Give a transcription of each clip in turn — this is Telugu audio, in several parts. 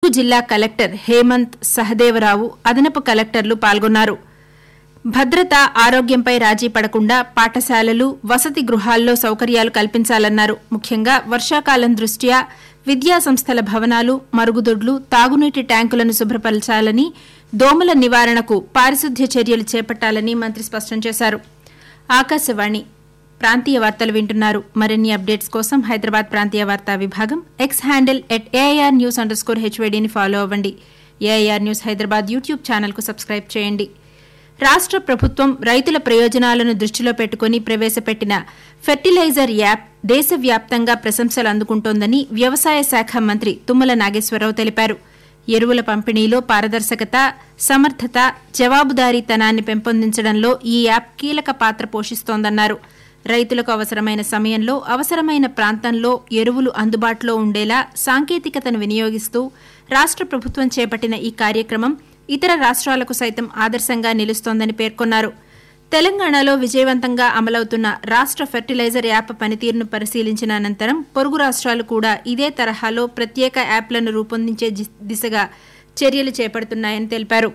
జిల్లా కలెక్టర్ హేమంత్ సహదేవరావు అదనపు కలెక్టర్లు పాల్గొన్నారు భద్రత ఆరోగ్యంపై రాజీ పడకుండా పాఠశాలలు వసతి గృహాల్లో సౌకర్యాలు కల్పించాలన్నారు ముఖ్యంగా వర్షాకాలం దృష్ట్యా విద్యా సంస్థల భవనాలు మరుగుదొడ్లు తాగునీటి ట్యాంకులను శుభ్రపరచాలని దోమల నివారణకు పారిశుద్ధ్య చర్యలు చేపట్టాలని మంత్రి స్పష్టం చేశారు ఆకాశవాణి ప్రాంతీయ వార్తలు వింటున్నారు మరిన్ని అప్డేట్స్ కోసం హైదరాబాద్ ప్రాంతీయ వార్తా విభాగం X handle at AIR news underscore హెచ్వైడీని ఫాలో అవ్వండి ఏఐఆర్ న్యూస్ హైదరాబాద్ యూట్యూబ్ ఛానల్కు సబ్స్క్రైబ్ చేయండి రాష్ట ప్రభుత్వం రైతుల ప్రయోజనాలను దృష్టిలో పెట్టుకుని ప్రవేశపెట్టిన ఫెర్టిలైజర్ యాప్ దేశవ్యాప్తంగా ప్రశంసలు అందుకుంటోందని వ్యవసాయ శాఖ మంత్రి తుమ్మల నాగేశ్వరరావు తెలిపారు ఎరువుల పంపిణీలో పారదర్శకత సమర్థత జవాబుదారీతనాన్ని పెంపొందించడంలో ఈ యాప్ కీలక పాత్ర పోషిస్తోందన్నారు రైతులకు అవసరమైన సమయంలో అవసరమైన ప్రాంతంలో ఎరువులు అందుబాటులో ఉండేలా సాంకేతికతను వినియోగిస్తూ రాష్ట ప్రభుత్వం చేపట్టిన ఈ కార్యక్రమం ఇతర రాష్ట్రాలకు సైతం ఆదర్శంగా నిలుస్తోందని పేర్కొన్నారు తెలంగాణలో విజయవంతంగా అమలవుతున్న రాష్ట ఫెర్టిలైజర్ యాప్ పనితీరును పరిశీలించిన అనంతరం పొరుగు రాష్ట్రాలు కూడా ఇదే తరహాలో ప్రత్యేక యాప్లను రూపొందించే ది- దిశగా చర్యలు చేపడుతున్నాయని తెలిపారు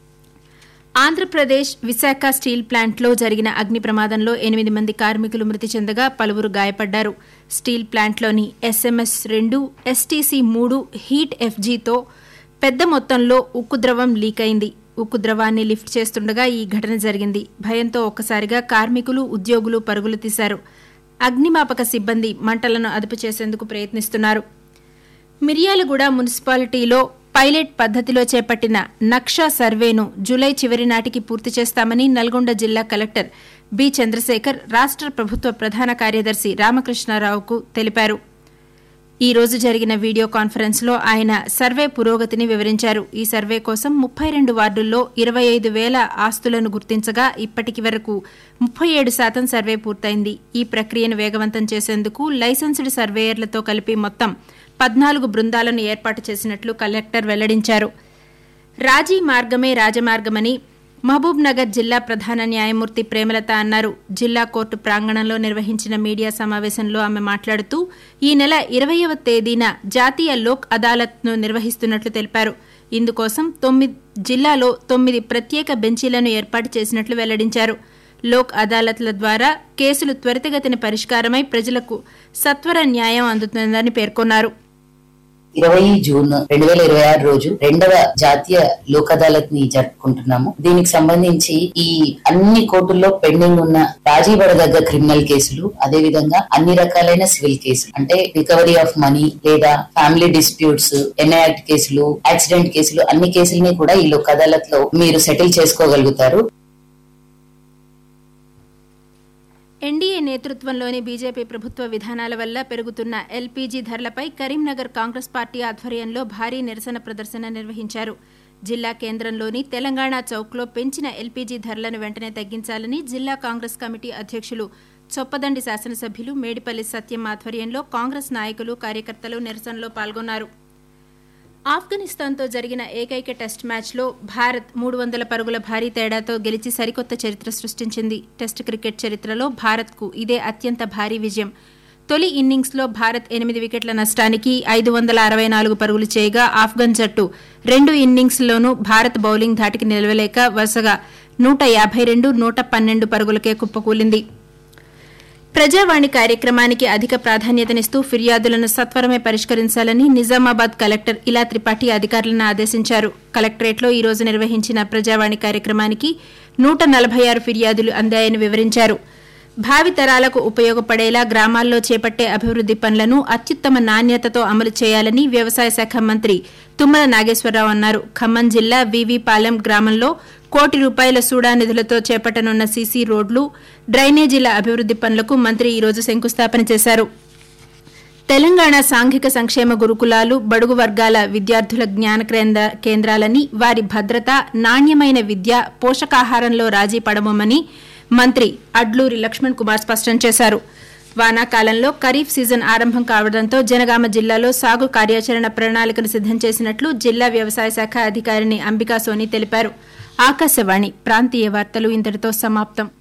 ఆంధ్రప్రదేశ్ విశాఖ స్టీల్ ప్లాంట్లో జరిగిన అగ్ని ప్రమాదంలో ఎనిమిది మంది కార్మికులు మృతి చెందగా పలువురు గాయపడ్డారు స్టీల్ ప్లాంట్లోని ఎస్ఎంఎస్ రెండు ఎస్టీసీ మూడు హీట్ ఎఫ్జీతో పెద్ద మొత్తంలో ఉక్కు ద్రవం లీక్ అయింది ఉక్కు ద్రవాన్ని లిఫ్ట్ చేస్తుండగా ఈ ఘటన జరిగింది భయంతో ఒక్కసారిగా కార్మికులు ఉద్యోగులు పరుగులు తీశారు అగ్నిమాపక సిబ్బంది మంటలను అదుపు చేసేందుకు ప్రయత్నిస్తున్నారు మిర్యాలగూడ మున్సిపాలిటీలో పైలట్ పద్దతిలో చేపట్టిన నక్షా సర్వేను జూలై చివరి నాటికి పూర్తి చేస్తామని నల్గొండ జిల్లా కలెక్టర్ బి చంద్రశేఖర్ రాష్ట ప్రభుత్వ ప్రధాన కార్యదర్శి రామకృష్ణారావుకు తెలిపారు ఈ రోజు జరిగిన వీడియో కాన్ఫరెన్స్ లో ఆయన సర్వే పురోగతిని వివరించారు ఈ సర్వే కోసం ముప్పై రెండు వార్డుల్లో ఇరవై ఐదు వేల ఆస్తులను గుర్తించగా ఇప్పటికి వరకు ముప్పై ఏడు శాతం సర్వే పూర్తయింది ఈ ప్రక్రియను వేగవంతం చేసేందుకు లైసెన్స్డ్ సర్వేయర్లతో కలిపి మొత్తం పద్నాలుగు బృందాలను ఏర్పాటు చేసినట్లు కలెక్టర్ వెల్లడించారు రాజీ మార్గమే రాజమార్గమని మహబూబ్ నగర్ జిల్లా ప్రధాన న్యాయమూర్తి ప్రేమలత అన్నారు జిల్లా కోర్టు ప్రాంగణంలో నిర్వహించిన మీడియా సమావేశంలో ఆమె మాట్లాడుతూ ఈ నెల ఇరవయవ తేదీన జాతీయ లోక్ అదాలత్ను నిర్వహిస్తున్నట్లు తెలిపారు ఇందుకోసం తొమ్మిది జిల్లాలో తొమ్మిది ప్రత్యేక బెంచీలను ఏర్పాటు చేసినట్లు వెల్లడించారు లోక్ అదాలత్ల ద్వారా కేసులు త్వరితగతిన పరిష్కారమై ప్రజలకు సత్వర న్యాయం అందుతుందని పేర్కొన్నారు ఇరవై జూన్ రెండు వేల ఇరవై ఆరు రోజు రెండవ జాతీయ లోక్ అదాలత్ ని జరుపుకుంటున్నాము దీనికి సంబంధించి ఈ అన్ని కోర్టుల్లో పెండింగ్ ఉన్న రాజీ పడదగ్గ క్రిమినల్ కేసులు అదే విధంగా అన్ని రకాలైన సివిల్ కేసులు అంటే రికవరీ ఆఫ్ మనీ లేదా ఫ్యామిలీ డిస్ప్యూట్స్ ఎన్ఐ కేసులు యాక్సిడెంట్ కేసులు అన్ని కేసుల్ని కూడా ఈ లోక్ అదాలత్ లో మీరు సెటిల్ చేసుకోగలుగుతారు ఎన్డీఏ నేతృత్వంలోని బీజేపీ ప్రభుత్వ విధానాల వల్ల పెరుగుతున్న ఎల్పీజీ ధరలపై కరీంనగర్ కాంగ్రెస్ పార్టీ ఆధ్వర్యంలో భారీ నిరసన ప్రదర్శన నిర్వహించారు జిల్లా కేంద్రంలోని తెలంగాణ చౌక్లో పెంచిన ఎల్పీజీ ధరలను వెంటనే తగ్గించాలని జిల్లా కాంగ్రెస్ కమిటీ అధ్యక్షులు చొప్పదండి శాసనసభ్యులు మేడిపల్లి సత్యం ఆధ్వర్యంలో కాంగ్రెస్ నాయకులు కార్యకర్తలు నిరసనలో పాల్గొన్నారు ఆఫ్ఘనిస్తాన్తో జరిగిన ఏకైక టెస్ట్ మ్యాచ్లో భారత్ మూడు వందల పరుగుల భారీ తేడాతో గెలిచి సరికొత్త చరిత్ర సృష్టించింది టెస్ట్ క్రికెట్ చరిత్రలో భారత్కు ఇదే అత్యంత భారీ విజయం తొలి ఇన్నింగ్స్లో భారత్ ఎనిమిది వికెట్ల నష్టానికి ఐదు వందల అరవై నాలుగు పరుగులు చేయగా ఆఫ్ఘన్ జట్టు రెండు ఇన్నింగ్స్లోనూ భారత్ బౌలింగ్ ధాటికి నిలవలేక వరుసగా నూట యాభై రెండు నూట పన్నెండు పరుగులకే కుప్పకూలింది ప్రజావాణి కార్యక్రమానికి అధిక ప్రాధాన్యతనిస్తూ ఫిర్యాదులను సత్వరమే పరిష్కరించాలని నిజామాబాద్ కలెక్టర్ ఇలా త్రిపాఠి అధికారులను ఆదేశించారు కలెక్టరేట్లో ఈ రోజు నిర్వహించిన ప్రజావాణి కార్యక్రమానికి నూట నలభై ఆరు ఫిర్యాదులు అందాయని వివరించారు భావితరాలకు ఉపయోగపడేలా గ్రామాల్లో చేపట్టే అభివృద్ది పనులను అత్యుత్తమ నాణ్యతతో అమలు చేయాలని వ్యవసాయ శాఖ మంత్రి తుమ్మల నాగేశ్వరరావు అన్నారు ఖమ్మం జిల్లా వివిపాలెం గ్రామంలో కోటి రూపాయల సూడా నిధులతో చేపట్టనున్న సీసీ రోడ్లు డ్రైనేజీల అభివృద్ది పనులకు మంత్రి ఈ రోజు శంకుస్థాపన చేశారు తెలంగాణ సాంఘిక సంక్షేమ గురుకులాలు బడుగు వర్గాల విద్యార్థుల జ్ఞాన కేంద్ర- కేంద్రాలని వారి భద్రత నాణ్యమైన విద్య పోషకాహారంలో రాజీ పడమని మంత్రి అడ్లూరి లక్ష్మణ్ కుమార్ స్పష్టం చేశారు వానాకాలంలో ఖరీఫ్ సీజన్ ఆరంభం కావడంతో జనగామ జిల్లాలో సాగు కార్యాచరణ ప్రణాళికను సిద్దం చేసినట్లు జిల్లా వ్యవసాయ శాఖ అధికారిని అంబికా సోని తెలిపారు ఆకాశవాణి ప్రాంతీయ వార్తలు ఇంతటితో సమాప్తం